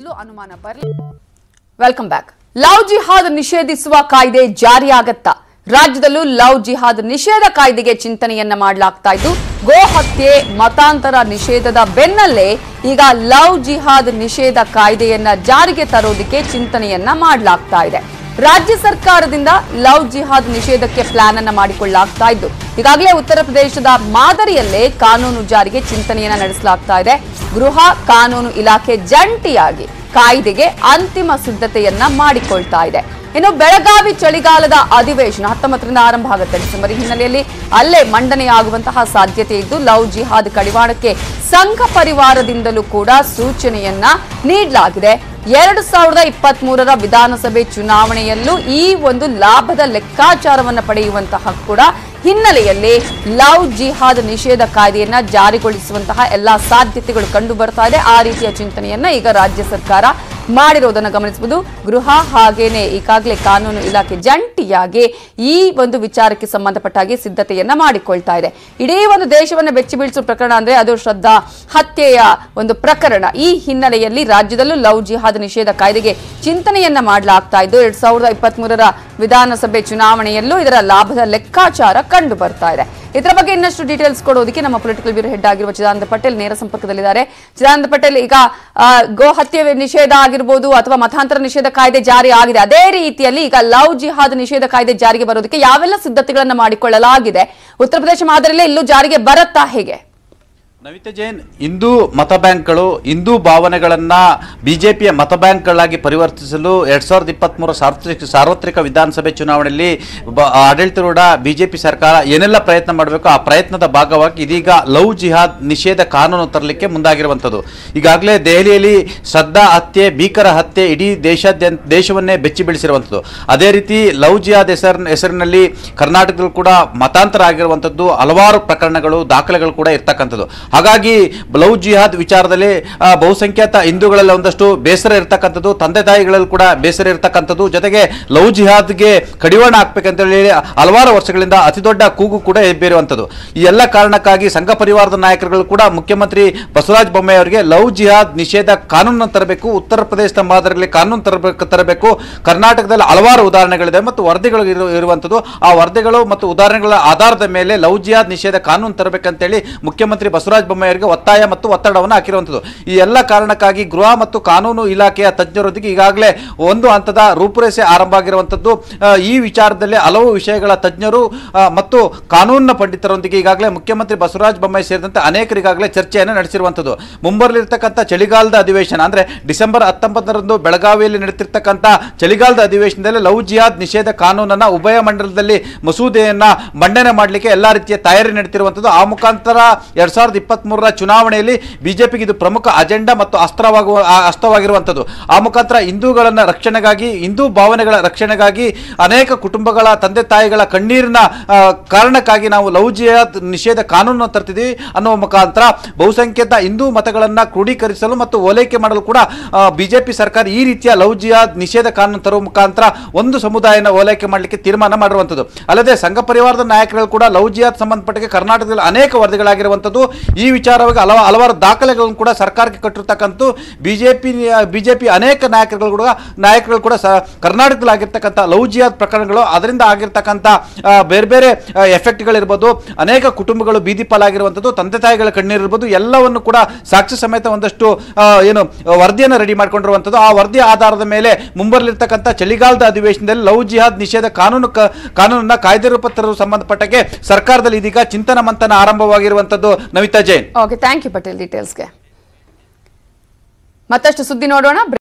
ಅನುಮಾನ ಬರಲಿ welcome back love ಜಿಹಾದ್ ನಿಷೇಧಿಸುವ ಕಾಯ್ದೆ ಜಾರಿಯಾಗತ್ತಾ ರಾಜ್ಯದಲ್ಲೂ ಲವ್ ಜಿಹಾದ್ ನಿಷೇಧ ಕಾಯ್ದೆಗೆ ಚಿಂತನೆಯನ್ನ ಮಾಡಲಾಗ್ತಾ ಇದ್ದು ಗೋ ಹತ್ಯೆ ಮತಾಂತರ ನಿಷೇಧದ ಬೆನ್ನಲ್ಲೇ ಈಗ ಲವ್ ಜಿಹಾದ್ ನಿಷೇಧ ಕಾಯ್ದೆಯನ್ನ ಜಾರಿಗೆ ತರೋದಕ್ಕೆ ಚಿಂತನೆಯನ್ನ ಮಾಡಲಾಗ್ತಾ ಇದೆ ರಾಜ್ಯ ಸರ್ಕಾರದಿಂದ ಲವ್ ಜಿಹಾದ್ ನಿಷೇಧಕ್ಕೆ ಪ್ಲಾನ್ ಅನ್ನ ಮಾಡಿಕೊಳ್ಳಲಾಗ್ತಾ ಇದ್ದು ಈಗಾಗಲೇ ಉತ್ತರ ಪ್ರದೇಶದ ಮಾದರಿಯಲ್ಲೇ ಕಾನೂನು ಜಾರಿಗೆ ಚಿಂತನೆಯನ್ನ ನಡೆಸಲಾಗ್ತಾ ಇದೆ ಗೃಹ ಕಾನೂನು ಇಲಾಖೆ ಜಂಟಿಯಾಗಿ ಕಾಯ್ದೆಗೆ ಅಂತಿಮ ಸಿದ್ಧತೆಯನ್ನ ಮಾಡಿಕೊಳ್ತಾ ಇದೆ ಇನ್ನು ಬೆಳಗಾವಿ ಚಳಿಗಾಲದ ಅಧಿವೇಶನ ಹತ್ತೊಂಬತ್ತರಿಂದ ಆರಂಭ ಆಗುತ್ತೆ ಡಿಸೆಂಬರ್ ಈ ಹಿನ್ನೆಲೆಯಲ್ಲಿ ಅಲ್ಲೇ ಮಂಡನೆಯಾಗುವಂತಹ ಸಾಧ್ಯತೆ ಇದ್ದು ಲವ್ ಜಿಹಾದ್ ಕಡಿವಾಣಕ್ಕೆ ಸಂಘ ಪರಿವಾರದಿಂದಲೂ ಕೂಡ ಸೂಚನೆಯನ್ನ ನೀಡಲಾಗಿದೆ ಎರಡು ಸಾವಿರದ ಇಪ್ಪತ್ತ್ ಮೂರರ ವಿಧಾನಸಭೆ ಚುನಾವಣೆಯಲ್ಲೂ ಈ ಒಂದು ಲಾಭದ ಲೆಕ್ಕಾಚಾರವನ್ನು ಪಡೆಯುವಂತಹ ಕೂಡ ಹಿನ್ನೆಲೆಯಲ್ಲಿ ಲವ್ ಜಿಹಾದ್ ನಿಷೇಧ ಕಾಯ್ದೆಯನ್ನ ಜಾರಿಗೊಳಿಸುವಂತಹ ಎಲ್ಲಾ ಸಾಧ್ಯತೆಗಳು ಕಂಡು ಬರ್ತಾ ಇದೆ ಆ ರೀತಿಯ ಚಿಂತನೆಯನ್ನ ಈಗ ರಾಜ್ಯ ಸರ್ಕಾರ ಮಾಡಿರೋದನ್ನ ಗಮನಿಸಬಹುದು ಗೃಹ ಹಾಗೇನೆ ಈಗಾಗಲೇ ಕಾನೂನು ಇಲಾಖೆ ಜಂಟಿಯಾಗಿ ಈ ಒಂದು ವಿಚಾರಕ್ಕೆ ಸಂಬಂಧಪಟ್ಟ ಹಾಗೆ ಸಿದ್ಧತೆಯನ್ನ ಮಾಡಿಕೊಳ್ತಾ ಇದೆ ಇಡೀ ಒಂದು ದೇಶವನ್ನ ಬೆಚ್ಚಿ ಬೀಳಿಸುವ ಪ್ರಕರಣ ಅಂದ್ರೆ ಅದು ಶ್ರದ್ಧಾ ಹತ್ಯೆಯ ಒಂದು ಪ್ರಕರಣ ಈ ಹಿನ್ನೆಲೆಯಲ್ಲಿ ರಾಜ್ಯದಲ್ಲೂ ಲವ್ ಜಿಹಾದ್ ನಿಷೇಧ ಕಾಯ್ದೆಗೆ ಚಿಂತನೆಯನ್ನ ಮಾಡಲಾಗ್ತಾ ಇದ್ದು ಎರಡ್ ಸಾವಿರದ ಇಪ್ಪತ್ತ್ ಮೂರರ ವಿಧಾನಸಭೆ ಚುನಾವಣೆಯಲ್ಲೂ ಇದರ ಲಾಭದ ಲೆಕ್ಕಾಚಾರ ಕಂಡು ಬರ್ತಾ ಇದೆ ಇದರ ಬಗ್ಗೆ ಇನ್ನಷ್ಟು ಡೀಟೇಲ್ಸ್ ಕೊಡೋದಕ್ಕೆ ನಮ್ಮ ಪೊಲಿಟಿಕಲ್ ಬ್ಯೂರೋ ಹೆಡ್ ಆಗಿರುವ ಚಿದಾನಂದ ಪಟೇಲ್ ನೇರ ಸಂಪರ್ಕದಲ್ಲಿದ್ದಾರೆ ಚಿದಾನಂದ ಪಟೇಲ್ ಈಗ ಆ, ಗೋ ಹತ್ಯೆ ನಿಷೇಧ ಆಗಿರ್ಬೋದು ಅಥವಾ ಮತಾಂತರ ನಿಷೇಧ ಕಾಯ್ದೆ ಜಾರಿ ಆಗಿದೆ ಅದೇ ರೀತಿಯಲ್ಲಿ ಈಗ ಲವ್ ಜಿಹಾದ್ ನಿಷೇಧ ಕಾಯ್ದೆ ಜಾರಿಗೆ ಬರೋದಕ್ಕೆ ಯಾವೆಲ್ಲ ಸಿದ್ಧತೆಗಳನ್ನ ಮಾಡಿಕೊಳ್ಳಲಾಗಿದೆ ಉತ್ತರ ಪ್ರದೇಶ ಮಾದರಿಯಲ್ಲೇ ಇಲ್ಲೂ ಜಾರಿಗೆ ಬರುತ್ತಾ ಹೇಗೆ ನವಿತಾ ಜೈನ್ ಹಿಂದೂ ಮತ ಬ್ಯಾಂಕ್ಗಳು ಹಿಂದೂ ಭಾವನೆಗಳನ್ನ ಬಿಜೆಪಿಯ ಮತ ಬ್ಯಾಂಕ್ಗಳಾಗಿ ಪರಿವರ್ತಿಸಲು ಎರಡ್ ಸಾವಿರದ ಇಪ್ಪತ್ತ್ ಸಾರ್ವತ್ರಿಕ ಸಾರ್ವತ್ರಿಕ ವಿಧಾನಸಭೆ ಚುನಾವಣೆಯಲ್ಲಿ ಬ- ಆಡಳಿತಾರೂಢ ಬಿಜೆಪಿ ಸರ್ಕಾರ ಏನೆಲ್ಲ ಪ್ರಯತ್ನ ಮಾಡಬೇಕು ಆ ಪ್ರಯತ್ನದ ಭಾಗವಾಗಿ ಇದೀಗ ಲವ್ ಜಿಹಾದ್ ನಿಷೇಧ ಕಾನೂನು ತರಲಿಕ್ಕೆ ಮುಂದಾಗಿರುವಂಥದ್ದು ಈಗಾಗಲೇ ದೆಹಲಿಯಲ್ಲಿ ಶ್ರದ್ಧಾ ಹತ್ಯೆ ಭೀಕರ ಹತ್ಯೆ ಇಡೀ ದೇಶಾದ್ಯಂತ ದೇಶವನ್ನೇ ಬೆಚ್ಚಿ ಬೀಳಿಸಿರುವಂಥದ್ದು ಅದೇ ರೀತಿ ಲವ್ ಜಿಹಾದ್ ಹೆಸರಿನ ಹೆಸರಿನಲ್ಲಿ ಕರ್ನಾಟಕದಲ್ಲೂ ಕೂಡ ಮತಾಂತರ ಆಗಿರುವಂಥದ್ದು ಹಲವಾರು ಪ್ರಕರಣಗಳು ದಾಖಲೆಗಳು ಕೂಡ ಇರ್ತಕ್ಕಂಥದ್ದು ಹಾಗಾಗಿ ಲವ್ ಜಿಹಾದ್ ವಿಚಾರದಲ್ಲಿ ಆ, ಬಹುಸಂಖ್ಯಾತ ಹಿಂದೂಗಳಲ್ಲಿ ಒಂದಷ್ಟು ಬೇಸರ ಇರ್ತಕ್ಕಂಥದ್ದು ತಂದೆ ತಾಯಿಗಳಲ್ಲಿ ಕೂಡ ಬೇಸರ ಇರ್ತಕ್ಕಂಥದ್ದು ಜೊತೆಗೆ ಲವ್ ಜಿಹಾದ್ಗೆ ಕಡಿವಾಣ ಹಾಕ್ಬೇಕಂತ ಹೇಳಿ ಹಲವಾರು ವರ್ಷಗಳಿಂದ ಅತಿ ದೊಡ್ಡ ಕೂಗು ಕೂಡ ಎಬ್ಬಿರುವಂಥದ್ದು ಈ ಎಲ್ಲ ಕಾರಣಕ್ಕಾಗಿ ಸಂಘ ಪರಿವಾರದ ನಾಯಕರುಗಳು ಕೂಡ ಮುಖ್ಯಮಂತ್ರಿ ಬಸವರಾಜ ಬೊಮ್ಮಾಯಿ ಅವರಿಗೆ ಲವ್ ಜಿಹಾದ್ ನಿಷೇಧ ಕಾನೂನನ್ನು ತರಬೇಕು ಉತ್ತರ ಪ್ರದೇಶದ ಮಾದರಿಯಲ್ಲಿ ಕಾನೂನು ತರಬೇಕು ತರಬೇಕು ಕರ್ನಾಟಕದಲ್ಲಿ ಹಲವಾರು ಉದಾಹರಣೆಗಳಿದೆ ಮತ್ತು ವರದಿಗಳು ಇರು- ಇರುವಂಥದ್ದು ಆ ವರದಿಗಳು ಮತ್ತು ಉದಾಹರಣೆಗಳ ಆಧಾರದ ಮೇಲೆ ಲವ್ ಜಿಹಾದ್ ನಿಷೇಧ ಕಾನೂನು ತರಬೇಕಂತೇಳಿ ಮುಖ್ಯಮಂತ್ರಿ ಬಸವರಾಜ ಬೊಮ್ಮಾಯಿ ಅವರಿಗೆ ಒತ್ತಾಯ ಮತ್ತು ಒತ್ತಡವನ್ನು ಹಾಕಿರುವಂಥದ್ದು ಈ ಎಲ್ಲ ಕಾರಣಕ್ಕಾಗಿ ಗೃಹ ಮತ್ತು ಕಾನೂನು ಇಲಾಖೆಯ ತಜ್ಞರೊಂದಿಗೆ ಈಗಾಗಲೇ ಒಂದು ಹಂತದ ರೂಪುರೇಷೆ ಆರಂಭ ಆಗಿರುವಂಥದ್ದು ಆ, ಈ ವಿಚಾರದಲ್ಲಿ ಹಲವು ವಿಷಯಗಳ ತಜ್ಞರು ಆ, ಮತ್ತು ಕಾನೂನಿನ ಪಂಡಿತರೊಂದಿಗೆ ಈಗಾಗಲೇ ಮುಖ್ಯಮಂತ್ರಿ ಬಸವರಾಜ ಬೊಮ್ಮಾಯಿ ಸೇರಿದಂತೆ ಅನೇಕರು ಈಗಾಗಲೇ ಚರ್ಚೆಯನ್ನು ನಡೆಸಿರುವಂಥದ್ದು ಮುಂಬರಲಿರ್ತಕ್ಕಂಥ ಚಳಿಗಾಲದ ಅಧಿವೇಶನ ಅಂದ್ರೆ ಡಿಸೆಂಬರ್ ಹತ್ತೊಂಬತ್ತರಂದು ಬೆಳಗಾವಿಯಲ್ಲಿ ನಡೆತಿರ್ತಕ್ಕಂಥ ಚಳಿಗಾಲದ ಅಧಿವೇಶನದಲ್ಲಿ ಲವ್ ಜಿಹಾದ್ ನಿಷೇಧ ಕಾನೂನನ್ನ ಉಭಯ ಮಂಡಲದಲ್ಲಿ ಮಸೂದೆಯನ್ನ ಮಂಡನೆ ಮಾಡಲಿಕ್ಕೆ ಎಲ್ಲಾ ರೀತಿಯ ತಯಾರಿ ನಡೆತಿರುವಂಥದ್ದು ಆ ಮುಖಾಂತರ ಎರಡ್ ಸಾವಿರದ ಇಪ್ಪತ್ತ್ ಮೂರರ ಚುನಾವಣೆಯಲ್ಲಿ ಬಿಜೆಪಿಗೆ ಇದು ಪ್ರಮುಖ ಅಜೆಂಡಾ ಮತ್ತು ಅಸ್ತ್ರವಾಗುವ ಆ ಅಸ್ತ್ರವಾಗಿರುವಂಥದ್ದು ಆ ಮುಖಾಂತರ ಹಿಂದೂಗಳನ್ನ ರಕ್ಷಣೆಗಾಗಿ ಹಿಂದೂ ಭಾವನೆಗಳ ರಕ್ಷಣೆಗಾಗಿ ಅನೇಕ ಕುಟುಂಬಗಳ ತಂದೆ ತಾಯಿಗಳ ಕಣ್ಣೀರಿನ ಆ, ಕಾರಣಕ್ಕಾಗಿ ನಾವು ಲವ್ ಜಿಹಾದ್ ನಿಷೇಧ ಕಾನೂನನ್ನು ತರ್ತಿದ್ದೀವಿ ಅನ್ನುವ ಮುಖಾಂತರ ಬಹುಸಂಖ್ಯಾತ ಹಿಂದೂ ಮತಗಳನ್ನ ಕ್ರೋಢೀಕರಿಸಲು ಮತ್ತು ಓಲೈಕೆ ಮಾಡಲು ಕೂಡ ಬಿಜೆಪಿ ಸರ್ಕಾರ ಈ ರೀತಿಯ ಲವ್ ಜಿಹಾದ್ ನಿಷೇಧ ಕಾನೂನು ತರುವ ಮುಖಾಂತರ ಒಂದು ಸಮುದಾಯನ ಓಲೈಕೆ ಮಾಡಲಿಕ್ಕೆ ತೀರ್ಮಾನ ಮಾಡಿರುವಂಥದ್ದು ಅಲ್ಲದೆ ಸಂಘ ಪರಿವಾರದ ನಾಯಕರು ಕೂಡ ಲವ್ ಜಿಹಾದ್ ಸಂಬಂಧಪಟ್ಟಿಗೆ ಕರ್ನಾಟಕದಲ್ಲಿ ಅನೇಕ ವರದಿಗಳಾಗಿರುವಂಥದ್ದು ಈ ವಿಚಾರವಾಗಿ ಹಲವ ಹಲವಾರು ದಾಖಲೆಗಳನ್ನು ಕೂಡ ಸರ್ಕಾರಕ್ಕೆ ಕಟ್ಟಿರ್ತಕ್ಕಂಥ ಬಿಜೆಪಿ ಬಿಜೆಪಿ ಅನೇಕ ನಾಯಕರುಗಳು ಕೂಡ ನಾಯಕರುಗಳು ಕೂಡ ಸ- ಕರ್ನಾಟಕದಲ್ಲಿ ಆಗಿರ್ತಕ್ಕಂಥ ಲವ್ ಜಿಹಾದ್ ಪ್ರಕರಣಗಳು ಅದರಿಂದ ಆಗಿರ್ತಕ್ಕಂಥ ಆ, ಬೇರೆ ಬೇರೆ ಎಫೆಕ್ಟ್ಗಳಿರ್ಬೋದು ಅನೇಕ ಕುಟುಂಬಗಳು ಬೀದಿ ಪಾಲಾಗಿರುವಂಥದ್ದು ತಂದೆ ತಾಯಿಗಳ ಕಣ್ಣೀರಿರ್ಬೋದು ಎಲ್ಲವನ್ನು ಕೂಡ ಸಾಕ್ಷಿ ಸಮೇತ ಒಂದಷ್ಟು ಆ, ಏನು ವರದಿಯನ್ನು ರೆಡಿ ಮಾಡ್ಕೊಂಡಿರುವಂಥದ್ದು ಆ ವರದಿ ಆಧಾರದ ಮೇಲೆ ಮುಂಬರಲಿರ್ತಕ್ಕಂಥ ಚಳಿಗಾಲದ ಅಧಿವೇಶನದಲ್ಲಿ ಲವ್ ಜಿಹಾದ್ ನಿಷೇಧ ಕಾನೂನು ಕ- ಕಾನೂನನ್ನ ಕಾಯ್ದೆ ರೂಪ ತರಲು ಸಂಬಂಧಪಟ್ಟಕ್ಕೆ ಸರ್ಕಾರದಲ್ಲಿ ಇದೀಗ ಚಿಂತನ ಮಂಥನ ಆರಂಭವಾಗಿರುವಂಥದ್ದು Navita Jain okay thank you Patel ಡೀಟೇಲ್ಸ್ಗೆ ಮತ್ತಷ್ಟು ಸುದ್ದಿ ನೋಡೋಣ